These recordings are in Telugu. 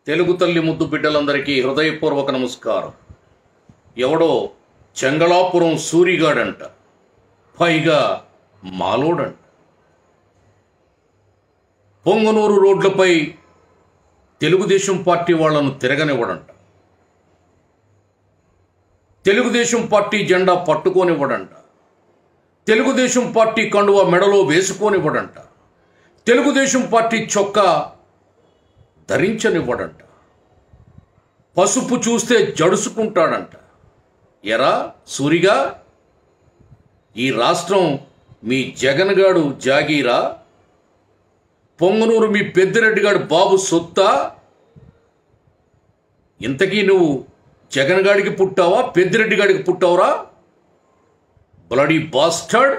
తెలుగు తల్లి ముద్దు బిడ్డలందరికీ హృదయపూర్వక నమస్కారం ఎవడో చెంగళాపురం సూరిగాడంట పైగా మాలోడంట పొంగనూరు రోడ్లపై తెలుగుదేశం పార్టీ వాళ్ళను తిరగనివ్వడంట తెలుగుదేశం పార్టీ జెండా పట్టుకోనివ్వడంట తెలుగుదేశం పార్టీ కండువ మెడలో వేసుకోనివ్వడంట తెలుగుదేశం పార్టీ చొక్కా ధరించనివ్వడంట పసుపు చూస్తే జడుసుకుంటాడంట ఎరా సూరిగా ఈ రాష్ట్రం మీ జగన్ గాడు జాగీరా పొంగనూరు మీ పెద్దిరెడ్డిగాడు బాబు సొత్తా ఇంతకీ నువ్వు జగన్ గాడికి పుట్టావా పెద్దిరెడ్డి గాడికి పుట్టావురా బ్లడీ బాస్టర్డ్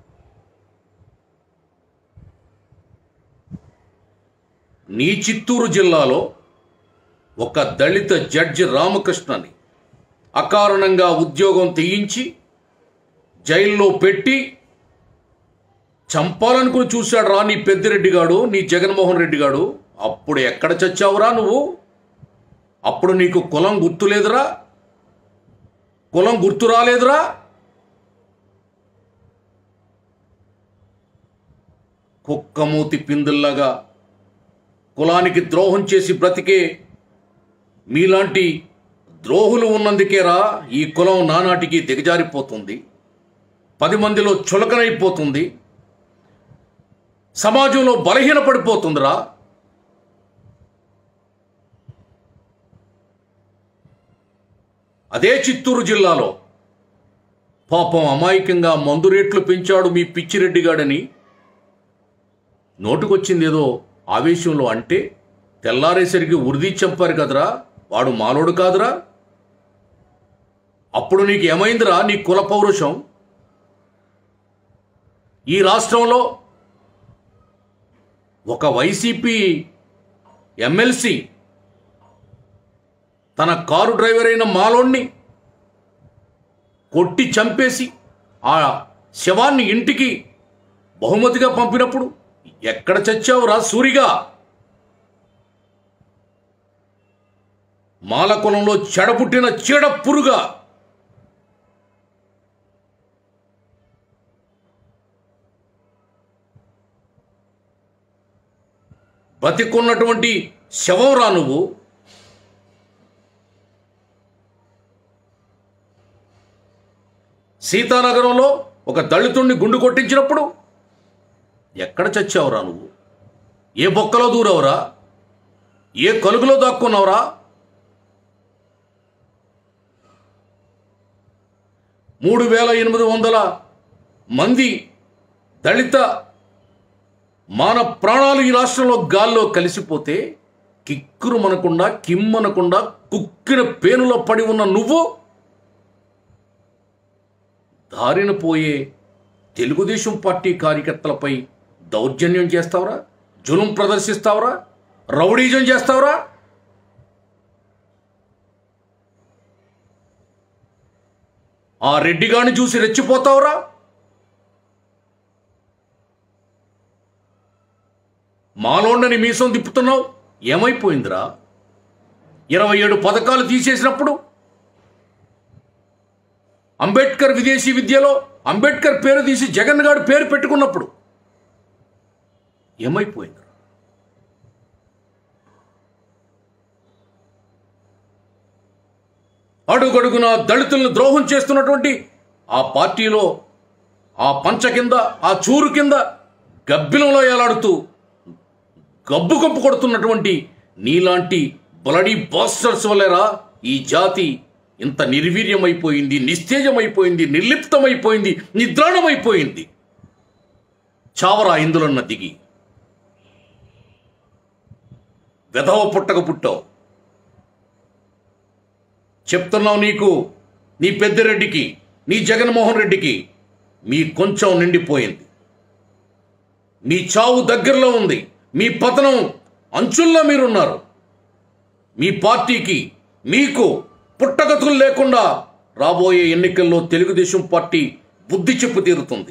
నీ చిత్తూరు జిల్లాలో ఒక దళిత జడ్జి రామకృష్ణని అకారణంగా ఉద్యోగం తీయించి జైల్లో పెట్టి చంపాలనుకుని చూశాడు రా నీ పెద్దిరెడ్డి గాడు నీ జగన్మోహన్ రెడ్డి గాడు అప్పుడు ఎక్కడ చచ్చావురా నువ్వు అప్పుడు నీకు కులం గుర్తులేదురా కులం గుర్తు రాలేదురా కుక్కమూతి పిందుల్లాగా కులానికి ద్రోహం చేసి బ్రతికే మీలాంటి ద్రోహులు ఉన్నందుకేరా ఈ కులం నానాటికి దిగజారిపోతుంది పది మందిలో చులకనైపోతుంది సమాజంలో బలహీనపడిపోతుందిరా అదే చిత్తూరు జిల్లాలో పాపం అమాయకంగా మందు రేట్లు పెంచాడు మీ పిచ్చిరెడ్డిగాడని నోటుకొచ్చింది ఏదో ఆవేశంలో అంటే తెల్లారేసరికి ఉరిది చంపారు కదరా వాడు మాలోడు కాదురా అప్పుడు నీకు ఏమైందిరా నీ కుల పౌరుషం ఈ రాష్ట్రంలో ఒక వైసీపీ ఎమ్మెల్సీ తన కారు డ్రైవర్ అయిన మాలోణ్ణి కొట్టి చంపేసి ఆ శవాన్ని ఇంటికి బహుమతిగా పంపినప్పుడు ఎక్కడ చచ్చావురా సూరిగా మాలకులంలో చెడపుట్టిన చీడ పురుగా బతికున్నటువంటి శవం రా నువ్వు సీతానగరంలో ఒక దళితుణ్ణి గుండు కొట్టించినప్పుడు ఎక్కడ చచ్చావురా నువ్వు ఏ బొక్కలో దూరవురా ఏ కలుగులో దాక్కున్నావురా మూడు వేల ఎనిమిది వందల మంది దళిత మాన ప్రాణాలు ఈ రాష్ట్రంలో గాల్లో కలిసిపోతే కిక్కురు మనకుండా కిమ్మనకుండా కుక్కిన పేనులో పడి ఉన్న నువ్వు దారిన పోయే తెలుగుదేశం పార్టీ కార్యకర్తలపై దౌర్జన్యం చేస్తావరా జులుం ప్రదర్శిస్తావరా రౌడీజం చేస్తావరా ఆ రెడ్డిగాని చూసి రెచ్చిపోతావురా మాలోండని మీసం తిప్పుతున్నావు ఏమైపోయిందిరా ఇరవై ఏడు పథకాలు తీసేసినప్పుడు అంబేద్కర్ విదేశీ విద్యలో అంబేద్కర్ పేరు తీసి జగన్ గారు పేరు పెట్టుకున్నప్పుడు ఏమైపోయింది అడుగడుగున దళితులను ద్రోహం చేస్తున్నటువంటి ఆ పార్టీలో ఆ పంచ కింద ఆ చూరు కింద గబ్బిలంలో ఏలాడుతూ గబ్బు కప్పు కొడుతున్నటువంటి నీలాంటి బ్లడీ బాస్టర్స్ వల్లేరా ఈ జాతి ఇంత నిర్వీర్యమైపోయింది నిస్తేజమైపోయింది నిర్లిప్తమైపోయింది నిద్రాణమైపోయింది చావరా ఇందులన్న దిగి వెధవ పుట్టక పుట్టావు చెప్తున్నావు నీకు నీ పెద్దిరెడ్డికి నీ జగన్మోహన్ రెడ్డికి మీ కొంచెం నిండిపోయింది మీ చావు దగ్గరలో ఉంది మీ పతనం అంచుల్లో మీరున్నారు మీ పార్టీకి మీకు పుట్టగతులు లేకుండా రాబోయే ఎన్నికల్లో తెలుగుదేశం పార్టీ బుద్ధి చెప్పు తీరుతుంది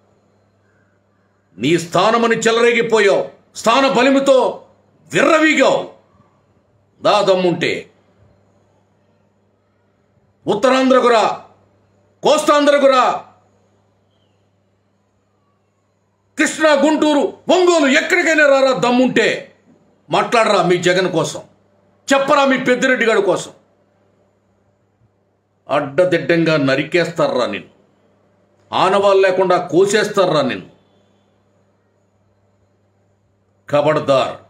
నీ స్థానమని చెలరేగిపోయావు స్థాన బలిమితో విర్రవీగావు దా దమ్ముంటే ఉత్తరాంధ్రకు రా కోస్తాంధ్రకు రా కృష్ణా గుంటూరు ఒంగోలు ఎక్కడికైనా రారా దమ్ముంటే మాట్లాడరా మీ జగన్ కోసం చెప్పరా మీ పెద్దిరెడ్డి గారి కోసం అడ్డదిడ్డంగా నరికేస్తారా నిన్ను ఆనవాళ్ళు లేకుండా కోసేస్తారా నిన్ను ఖబర్దార్